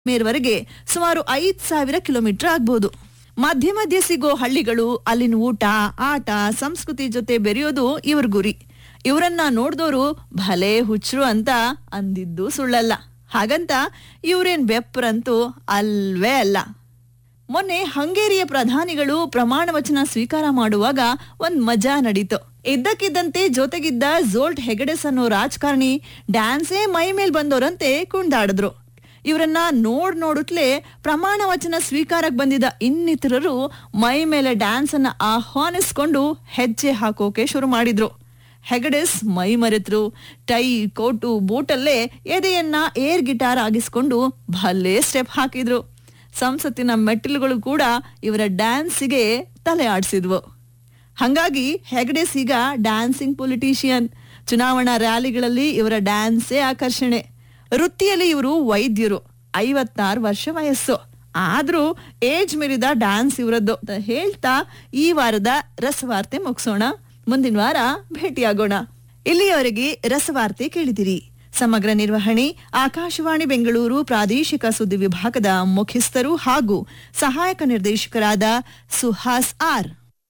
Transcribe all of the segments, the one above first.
ಮೇರ್ವರೆಗೆ ಸುಮಾರು ಐದ್ ಸಾವಿರ ಕಿಲೋಮೀಟರ್ ಆಗ್ಬೋದು ಮಧ್ಯೆ ಮಧ್ಯೆ ಸಿಗೋ ಹಳ್ಳಿಗಳು ಅಲ್ಲಿನ ಊಟ ಆಟ ಸಂಸ್ಕೃತಿ ಜೊತೆ ಬೆರೆಯೋದು ಇವ್ರ ಗುರಿ ಇವರನ್ನ ನೋಡ್ದೋರು ಭಲೆ ಹುಚ್ಚರು ಅಂತ ಅಂದಿದ್ದು ಸುಳ್ಳಲ್ಲ ಹಾಗಂತ ಇವ್ರೇನ್ ಬೆಪ್ರಂತೂ ಅಲ್ವೇ ಅಲ್ಲ ಮೊನ್ನೆ ಹಂಗೇರಿಯ ಪ್ರಧಾನಿಗಳು ಪ್ರಮಾಣ ವಚನ ಸ್ವೀಕಾರ ಮಾಡುವಾಗ ಒಂದ್ ಮಜಾ ನಡೀತು ಇದ್ದಕ್ಕಿದ್ದಂತೆ ಜೊತೆಗಿದ್ದ ಝೋಲ್ಟ್ ಹೆಗಡೆಸ್ ಅನ್ನೋ ರಾಜಕಾರಣಿ ಡ್ಯಾನ್ಸೇ ಮೈ ಮೇಲ್ ಬಂದವರಂತೆ ಕುಣ್ದಾಡಿದ್ರು ಇವರನ್ನ ನೋಡ್ ನೋಡುತ್ತಲೇ ಪ್ರಮಾಣ ವಚನ ಸ್ವೀಕಾರಕ್ಕೆ ಬಂದಿದ್ದ ಇನ್ನಿತರರು ಮೈ ಮೇಲೆ ಡ್ಯಾನ್ಸ್ ಅನ್ನ ಆಹ್ವಾನಿಸ್ಕೊಂಡು ಹೆಜ್ಜೆ ಹಾಕೋಕೆ ಶುರು ಮಾಡಿದ್ರು ಹೆಗಡೆಸ್ ಮೈ ಮರೆತರು ಟೈ ಕೋಟು ಬೂಟಲ್ಲೇ ಎದೆಯನ್ನ ಏರ್ ಗಿಟಾರ್ ಆಗಿಸ್ಕೊಂಡು ಭಲ್ಲೇ ಸ್ಟೆಪ್ ಹಾಕಿದ್ರು ಸಂಸತ್ತಿನ ಮೆಟ್ಟಿಲುಗಳು ಕೂಡ ಇವರ ಡ್ಯಾನ್ಸಿಗೆ ತಲೆ ಆಡಿಸಿದ್ವು ಹಂಗಾಗಿ ಹೆಗಡೆಸ್ ಈಗ ಡ್ಯಾನ್ಸಿಂಗ್ ಪೊಲಿಟಿಷಿಯನ್ ಚುನಾವಣಾ ರ್ಯಾಲಿಗಳಲ್ಲಿ ಇವರ ಡ್ಯಾನ್ಸೇ ಆಕರ್ಷಣೆ ವೃತ್ತಿಯಲ್ಲಿ ಇವರು ವೈದ್ಯರು ಐವತ್ತಾರು ವರ್ಷ ವಯಸ್ಸು ಆದ್ರೂ ಏಜ್ ಮೀರಿದ ಡ್ಯಾನ್ಸ್ ಇವರದ್ದು ಅಂತ ಹೇಳ್ತಾ ಈ ವಾರದ ರಸವಾರ್ತೆ ಮುಗಿಸೋಣ ಮುಂದಿನ ವಾರ ಭೇಟಿಯಾಗೋಣ ಇಲ್ಲಿಯವರೆಗೆ ರಸವಾರ್ತೆ ಕೇಳಿದಿರಿ ಸಮಗ್ರ ನಿರ್ವಹಣೆ ಆಕಾಶವಾಣಿ ಬೆಂಗಳೂರು ಪ್ರಾದೇಶಿಕ ಸುದ್ದಿ ವಿಭಾಗದ ಮುಖ್ಯಸ್ಥರು ಹಾಗೂ ಸಹಾಯಕ ನಿರ್ದೇಶಕರಾದ ಸುಹಾಸ್ ಆರ್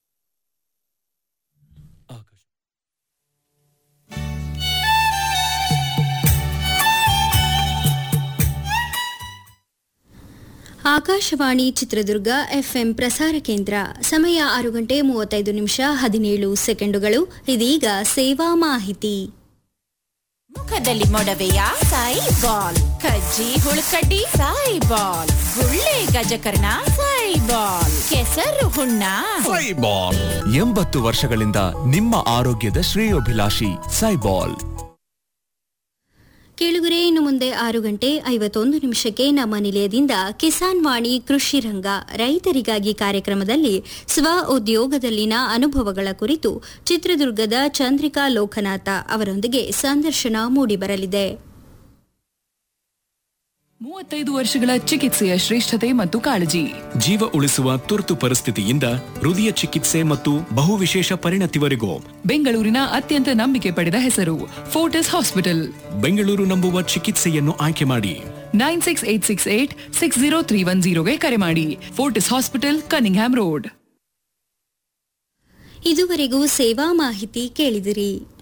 ಆಕಾಶವಾಣಿ ಚಿತ್ರದುರ್ಗ ಎಫ್ಎಂ ಪ್ರಸಾರ ಕೇಂದ್ರ ಸಮಯ ಆರು ಗಂಟೆ ಮೂವತ್ತೈದು ನಿಮಿಷ ಹದಿನೇಳು ಸೆಕೆಂಡುಗಳು ಇದೀಗ ಸೇವಾ ಮಾಹಿತಿ ಮುಖದಲ್ಲಿ ಮೊಡವೆಯ ಸಾಯಿ ಬಾಲ್ ಕಜ್ಜಿ ಹುಳುಕಡ್ಡಿ ಸಾಯಿ ಬಾಲ್ ಗುಳ್ಳೆ ಗಜಕರ್ಣ ಸಾಯಿ ಬಾಲ್ ಕೆಸರು ಹುಣ್ಣ ಸೈಬಾಲ್ ಎಂಬತ್ತು ವರ್ಷಗಳಿಂದ ನಿಮ್ಮ ಆರೋಗ್ಯದ ಶ್ರೇಯೋಭಿಲಾಷಿ ಸೈಬಾಲ್ ಕೇಳುಗರೆ ಇನ್ನು ಮುಂದೆ ಆರು ಗಂಟೆ ಐವತ್ತೊಂದು ನಿಮಿಷಕ್ಕೆ ನಮ್ಮ ನಿಲಯದಿಂದ ಕಿಸಾನ್ ವಾಣಿ ಕೃಷಿ ರಂಗ ರೈತರಿಗಾಗಿ ಕಾರ್ಯಕ್ರಮದಲ್ಲಿ ಸ್ವ ಉದ್ಯೋಗದಲ್ಲಿನ ಅನುಭವಗಳ ಕುರಿತು ಚಿತ್ರದುರ್ಗದ ಚಂದ್ರಿಕಾ ಲೋಕನಾಥ ಅವರೊಂದಿಗೆ ಸಂದರ್ಶನ ಮೂಡಿಬರಲಿದೆ ಮೂವತ್ತೈದು ವರ್ಷಗಳ ಚಿಕಿತ್ಸೆಯ ಶ್ರೇಷ್ಠತೆ ಮತ್ತು ಕಾಳಜಿ ಜೀವ ಉಳಿಸುವ ತುರ್ತು ಪರಿಸ್ಥಿತಿಯಿಂದ ಹೃದಯ ಚಿಕಿತ್ಸೆ ಮತ್ತು ಬಹುವಿಶೇಷ ಪರಿಣತಿವರೆಗೂ ಬೆಂಗಳೂರಿನ ಅತ್ಯಂತ ನಂಬಿಕೆ ಪಡೆದ ಹೆಸರು ಫೋರ್ಟಿಸ್ ಹಾಸ್ಪಿಟಲ್ ಬೆಂಗಳೂರು ನಂಬುವ ಚಿಕಿತ್ಸೆಯನ್ನು ಆಯ್ಕೆ ಮಾಡಿ nine six eight six eight six zero three one ಜೀರೋಗೆ ಕರೆ ಮಾಡಿ ಫೋರ್ಟಿಸ್ ಹಾಸ್ಪಿಟಲ್ ಕನಿಂಗ್ಹ್ಯಾಮ್ ರೋಡ್ ಇದುವರೆಗೂ ಸೇವಾ ಮಾಹಿತಿ ಕೇಳಿದಿರಿ